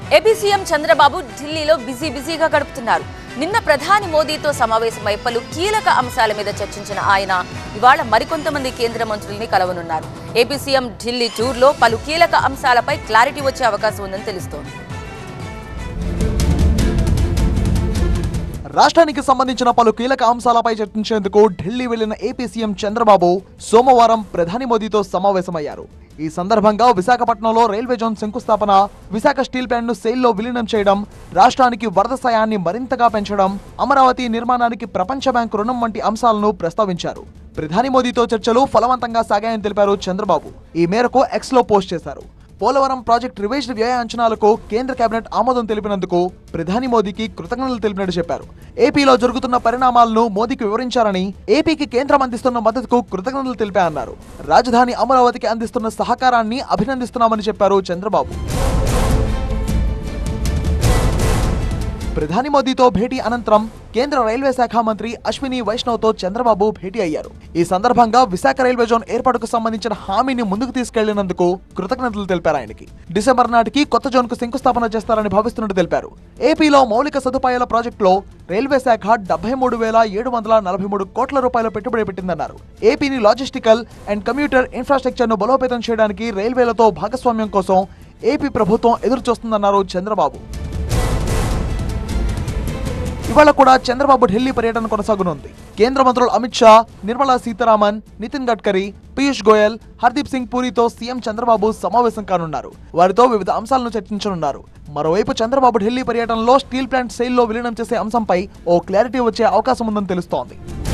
AP CM Chandrababu ఢిల్లీలో busy బిజీగా గడుపుతున్నారు నిన్న ప్రధాని మోదీతో సమావేశమై పలు కీలక అంశాల మీద చర్చించిన ఆయన ఇవాళ మరికొంతమంది కేంద్ర మంత్రుల్ని కలవనున్నారు ఏపీ సీఎం ఢిల్లీ టూర్లో పలు కీలక అంశాలపై క్లారిటీ వచ్చే అవకాశం ఉందని తెలుస్తోంది రాష్ట్రానికి సంబంధించిన పలు కీలక అంశాలపై చర్చించేందుకు ఢిల్లీ వెళ్లిన ఏపీ సీఎం చంద్రబాబు సోమవారం ప్రధాని మోదీతో సమావేశమయ్యారు ఈ సందర్భంగా విశాఖపట్నంలో రైల్వే జోన్ శంకుస్థాపన విశాఖ స్టీల్ ప్లాంట్ ను సేల్లో విలీనం చేయడం రాష్ట్రానికి వరద సాయాన్ని మరింతగా పెంచడం అమరావతి నిర్మాణానికి ప్రపంచ బ్యాంకు రుణం వంటి అంశాలను ప్రస్తావించారు ప్రధాని మోదీతో చర్చలు ఫలవంతంగా సాగాయని తెలిపారు చంద్రబాబు ఈ మేరకు ఎక్స్ లో పోస్ట్ చేశారు పోలవరం ప్రాజెక్ట్ రివైజ్డ్ వ్యయ అంచనాలకు కేంద్ర కేబినెట్ ఆమోదం తెలిపినందుకు ప్రధాని మోదీకి కృతజ్ఞతలు తెలిపినట్టు చెప్పారు ఏపీలో జరుగుతున్న పరిణామాలను మోదీకి వివరించారని ఏపీకి కేంద్రం అందిస్తున్న మద్దతుకు కృతజ్ఞతలు తెలిపా అన్నారు రాజధాని అమరావతికి అందిస్తున్న సహకారాన్ని అభినందిస్తున్నామని చెప్పారు చంద్రబాబు ప్రధాని మోదీతో భేటీ అనంతరం కేంద్ర రైల్వే శాఖ మంత్రి అశ్విని వైష్ణవ్తో చంద్రబాబు భేటీ అయ్యారు ఈ సందర్భంగా విశాఖ రైల్వే జోన్ ఏర్పాటుకు సంబంధించిన హామీని ముందుకు తీసుకెళ్లినందుకు కృతజ్ఞతలు తెలిపారు ఆయనకి డిసెంబర్ నాటికి కొత్త జోన్ కు శంకుస్థాపన చేస్తారని భావిస్తున్నట్టు తెలిపారు ఏపీలో మౌలిక సదుపాయాల ప్రాజెక్టులో రైల్వే శాఖ డెబ్బై మూడు వేల ఏడు వందల నలభై మూడు కోట్ల రూపాయల పెట్టుబడి పెట్టిందన్నారు ఏపీని లాజిస్టికల్ అండ్ కమ్యూటర్ ఇన్ఫ్రాస్ట్రక్చర్ ను బలోపేతం చేయడానికి రైల్వేలతో భాగస్వామ్యం కోసం ఏపీ ప్రభుత్వం ఎదురు చూస్తుందన్నారు చంద్రబాబు ఇవాళ కూడా చంద్రబాబు ఢిల్లీ పర్యటన కొనసాగనుంది కేంద్ర మంత్రులు అమిత్ షా నిర్మలా సీతారామన్ నితిన్ గడ్కరీ పీయూష్ గోయల్ హర్దీప్ సింగ్ పూరితో సీఎం చంద్రబాబు సమావేశం కానున్నారు వారితో వివిధ అంశాలను చర్చించనున్నారు మరోవైపు చంద్రబాబు ఢిల్లీ పర్యటనలో స్టీల్ ప్లాంట్ సెయిల్లో విలీనం చేసే అంశంపై ఓ క్లారిటీ వచ్చే అవకాశం ఉందని తెలుస్తోంది